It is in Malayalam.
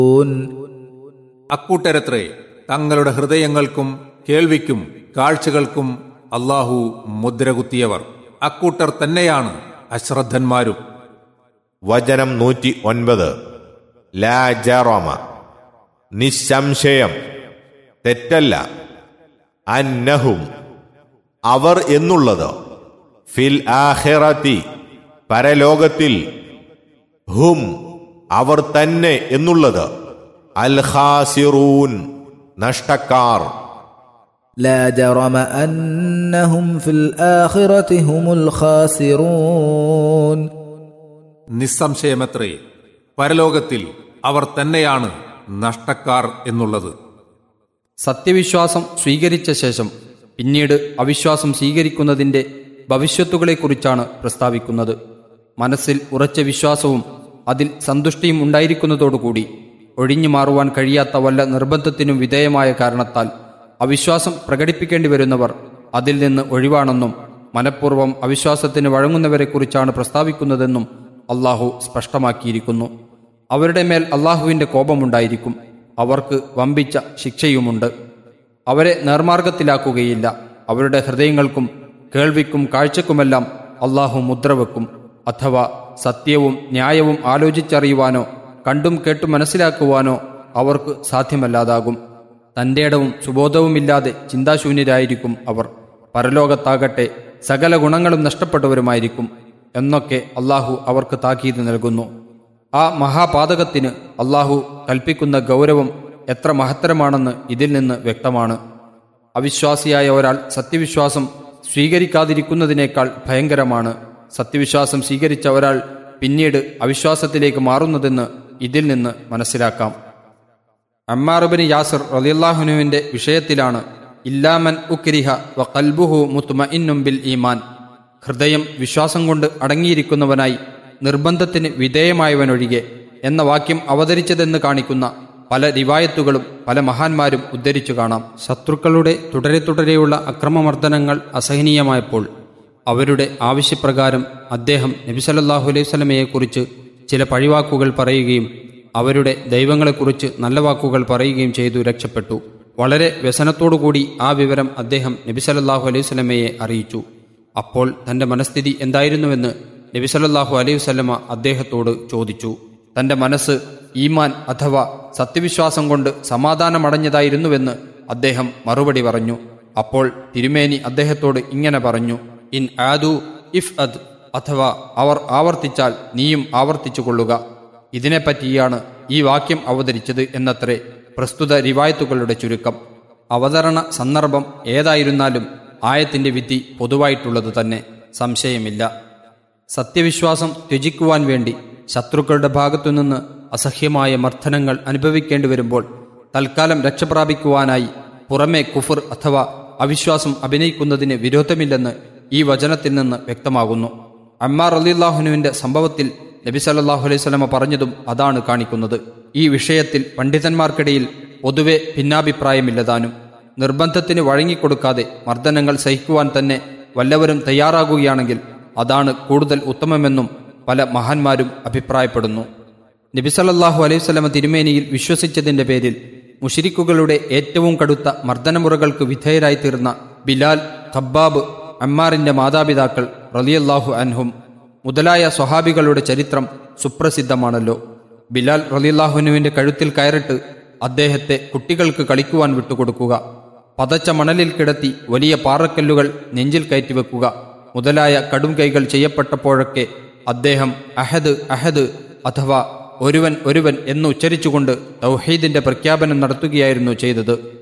അക്കൂട്ടരത്രേ തങ്ങളുടെ ഹൃദയങ്ങൾക്കും കേൾവിക്കും കാഴ്ചകൾക്കും അള്ളാഹു മുദ്രകുത്തിയവർ അക്കൂട്ടർ തന്നെയാണ് അശ്രദ്ധന്മാരും വചനം നൂറ്റി ഒൻപത് ലാജറമ നിസ്സംശയം തെറ്റല്ല അന്നഹും അവർ എന്നുള്ളത് ഫിൽ ആഖിറത്തി പരലോകത്തിൽ ഹും അവർ തന്നെ എന്നുള്ളത് അൽ ഖാസിറൂൻ നഷ്ടക്കാർ لا جرم انهم في الاخره هم الخاسرون നിസ്സംശയമത്രേ പരലോകത്തിൽ അവർ തന്നെയാണ് നഷ്ടക്കാർ എന്നുള്ളത് സത്യവിശ്വാസം സ്വീകരിച്ച ശേഷം പിന്നീട് അവിശ്വാസം സ്വീകരിക്കുന്നതിൻ്റെ ഭവിഷ്യത്തുകളെക്കുറിച്ചാണ് പ്രസ്താവിക്കുന്നത് മനസ്സിൽ ഉറച്ച വിശ്വാസവും അതിൽ സന്തുഷ്ടിയും ഉണ്ടായിരിക്കുന്നതോടുകൂടി ഒഴിഞ്ഞു മാറുവാൻ കഴിയാത്ത വല്ല നിർബന്ധത്തിനും വിധേയമായ കാരണത്താൽ അവിശ്വാസം പ്രകടിപ്പിക്കേണ്ടി വരുന്നവർ അതിൽ നിന്ന് ഒഴിവാണെന്നും മനഃപൂർവ്വം അവിശ്വാസത്തിന് വഴങ്ങുന്നവരെക്കുറിച്ചാണ് പ്രസ്താവിക്കുന്നതെന്നും അള്ളാഹു സ്പഷ്ടമാക്കിയിരിക്കുന്നു അവരുടെ മേൽ അള്ളാഹുവിൻ്റെ കോപമുണ്ടായിരിക്കും അവർക്ക് വമ്പിച്ച ശിക്ഷയുമുണ്ട് അവരെ നേർമാർഗത്തിലാക്കുകയില്ല അവരുടെ ഹൃദയങ്ങൾക്കും കേൾവിക്കും കാഴ്ചക്കുമെല്ലാം അള്ളാഹു മുദ്രവെക്കും അഥവാ സത്യവും ന്യായവും ആലോചിച്ചറിയുവാനോ കണ്ടും കേട്ടും മനസ്സിലാക്കുവാനോ അവർക്ക് സാധ്യമല്ലാതാകും തൻ്റെ ഇടവും സുബോധവുമില്ലാതെ ചിന്താശൂന്യരായിരിക്കും അവർ പരലോകത്താകട്ടെ സകല ഗുണങ്ങളും നഷ്ടപ്പെട്ടവരുമായിരിക്കും എന്നൊക്കെ അള്ളാഹു അവർക്ക് താക്കീത് നൽകുന്നു ആ മഹാപാതകത്തിന് അള്ളാഹു കൽപ്പിക്കുന്ന ഗൗരവം എത്ര മഹത്തരമാണെന്ന് ഇതിൽ നിന്ന് വ്യക്തമാണ് അവിശ്വാസിയായ ഒരാൾ സത്യവിശ്വാസം സ്വീകരിക്കാതിരിക്കുന്നതിനേക്കാൾ ഭയങ്കരമാണ് സത്യവിശ്വാസം സ്വീകരിച്ച ഒരാൾ പിന്നീട് അവിശ്വാസത്തിലേക്ക് മാറുന്നതെന്ന് ഇതിൽ നിന്ന് മനസ്സിലാക്കാം അമ്മാറുബിന് യാസിർ റലിയല്ലാഹുനുവിന്റെ വിഷയത്തിലാണ് ഇല്ലാമൻ ഉക്രിഹ വ കൽബുഹു മുത്തുമഇന്നും ബിൽ ഈമാൻ ഹൃദയം വിശ്വാസം കൊണ്ട് അടങ്ങിയിരിക്കുന്നവനായി നിർബന്ധത്തിന് വിധേയമായവനൊഴികെ എന്ന വാക്യം അവതരിച്ചതെന്ന് കാണിക്കുന്ന പല റിവായത്തുകളും പല മഹാന്മാരും ഉദ്ധരിച്ചു കാണാം ശത്രുക്കളുടെ തുടരെ തുടരെയുള്ള അക്രമമർദ്ദനങ്ങൾ അസഹനീയമായപ്പോൾ അവരുടെ ആവശ്യപ്രകാരം അദ്ദേഹം നബിസലല്ലാഹു അലൈഹി സ്വലമയെക്കുറിച്ച് ചില പഴിവാക്കുകൾ പറയുകയും അവരുടെ ദൈവങ്ങളെക്കുറിച്ച് നല്ല വാക്കുകൾ പറയുകയും ചെയ്തു രക്ഷപ്പെട്ടു വളരെ വ്യസനത്തോടുകൂടി ആ വിവരം അദ്ദേഹം നബിസലല്ലാഹു അലൈഹി സ്വലമയെ അറിയിച്ചു അപ്പോൾ തന്റെ മനസ്ഥിതി എന്തായിരുന്നുവെന്ന് നബിസലല്ലാഹു അലൈഹി വസല്ലമ അദ്ദേഹത്തോട് ചോദിച്ചു തന്റെ മനസ്സ് ഈമാൻ അഥവാ സത്യവിശ്വാസം കൊണ്ട് സമാധാനമടഞ്ഞതായിരുന്നുവെന്ന് അദ്ദേഹം മറുപടി പറഞ്ഞു അപ്പോൾ തിരുമേനി അദ്ദേഹത്തോട് ഇങ്ങനെ പറഞ്ഞു ഇൻ ആദു ഇഫ് അദ് അഥവാ അവർ ആവർത്തിച്ചാൽ നീയും ആവർത്തിച്ചു കൊള്ളുക ഇതിനെപ്പറ്റിയാണ് ഈ വാക്യം അവതരിച്ചത് എന്നത്രേ പ്രസ്തുത റിവായത്തുകളുടെ ചുരുക്കം അവതരണ സന്ദർഭം ഏതായിരുന്നാലും ആയത്തിന്റെ വിധി പൊതുവായിട്ടുള്ളത് തന്നെ സംശയമില്ല സത്യവിശ്വാസം ത്യജിക്കുവാൻ വേണ്ടി ശത്രുക്കളുടെ ഭാഗത്തുനിന്ന് അസഹ്യമായ മർദ്ദനങ്ങൾ അനുഭവിക്കേണ്ടി വരുമ്പോൾ തൽക്കാലം രക്ഷപ്രാപിക്കുവാനായി പുറമെ കുഫർ അഥവാ അവിശ്വാസം അഭിനയിക്കുന്നതിന് വിരോധമില്ലെന്ന് ഈ വചനത്തിൽ നിന്ന് വ്യക്തമാകുന്നു അമ്മാർ അലിള്ളാഹുനുവിന്റെ സംഭവത്തിൽ നബി സല്ലാഹു അലൈഹി സ്വലമ പറഞ്ഞതും അതാണ് കാണിക്കുന്നത് ഈ വിഷയത്തിൽ പണ്ഡിതന്മാർക്കിടയിൽ പൊതുവെ ഭിന്നാഭിപ്രായമില്ലതാനും നിർബന്ധത്തിന് വഴങ്ങിക്കൊടുക്കാതെ മർദ്ദനങ്ങൾ സഹിക്കുവാൻ തന്നെ വല്ലവരും തയ്യാറാകുകയാണെങ്കിൽ അതാണ് കൂടുതൽ ഉത്തമമെന്നും പല മഹാന്മാരും അഭിപ്രായപ്പെടുന്നു നബിസലല്ലാഹു അലൈഹി സ്വലമ തിരുമേനിയിൽ വിശ്വസിച്ചതിന്റെ പേരിൽ മുഷിരിക്കുകളുടെ ഏറ്റവും കടുത്ത മർദ്ദനമുറകൾക്ക് വിധേയരായി തീർന്ന ബിലാൽ ഖബ്ബാബ് അമ്മാറിന്റെ മാതാപിതാക്കൾ റലിയല്ലാഹു അൻഹും മുതലായ സ്വഹാബികളുടെ ചരിത്രം സുപ്രസിദ്ധമാണല്ലോ ബിലാൽ റലിയല്ലാഹുനുവിന്റെ കഴുത്തിൽ കയറിട്ട് അദ്ദേഹത്തെ കുട്ടികൾക്ക് കളിക്കുവാൻ വിട്ടുകൊടുക്കുക പതച്ച മണലിൽ കിടത്തി വലിയ പാറക്കല്ലുകൾ നെഞ്ചിൽ കയറ്റിവെക്കുക മുതലായ കടും കൈകൾ ചെയ്യപ്പെട്ടപ്പോഴൊക്കെ അദ്ദേഹം അഹദ് അഹദ് അഥവാ ഒരുവൻ ഒരുവൻ എന്ന് ഉച്ചരിച്ചുകൊണ്ട് തൗഹീദിന്റെ പ്രഖ്യാപനം നടത്തുകയായിരുന്നു ചെയ്തത്